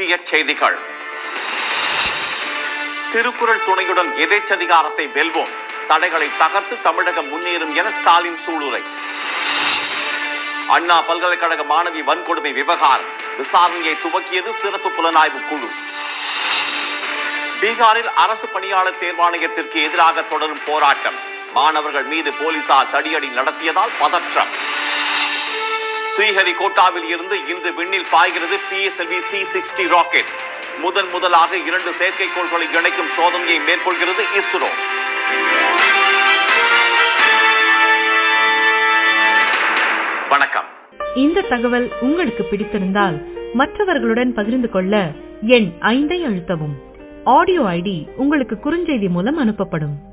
முக்கிய செய்திகள் திருக்குறள் துணையுடன் எதேச்சதிகாரத்தை வெல்வோம் தடைகளை தகர்த்து தமிழகம் முன்னேறும் என ஸ்டாலின் சூளுரை அண்ணா பல்கலைக்கழக மாணவி வன்கொடுமை விவகாரம் விசாரணையை துவக்கியது சிறப்பு புலனாய்வு குழு பீகாரில் அரசு பணியாளர் தேர்வாணையத்திற்கு எதிராக தொடரும் போராட்டம் மாணவர்கள் மீது போலீசார் தடியடி நடத்தியதால் பதற்றம் ஸ்ரீஹரிகோட்டாவில் இருந்து இன்று விண்ணில் பாய்கிறது பிஎஸ்எல்வி சி சிக்ஸ்டி ராக்கெட் முதன் முதலாக இரண்டு செயற்கைக்கோள்களை இணைக்கும் சோதனையை மேற்கொள்கிறது இஸ்ரோ வணக்கம் இந்த தகவல் உங்களுக்கு பிடித்திருந்தால் மற்றவர்களுடன் பகிர்ந்து கொள்ள எண் ஐந்தை அழுத்தவும் ஆடியோ ஐடி உங்களுக்கு குறுஞ்செய்தி மூலம் அனுப்பப்படும்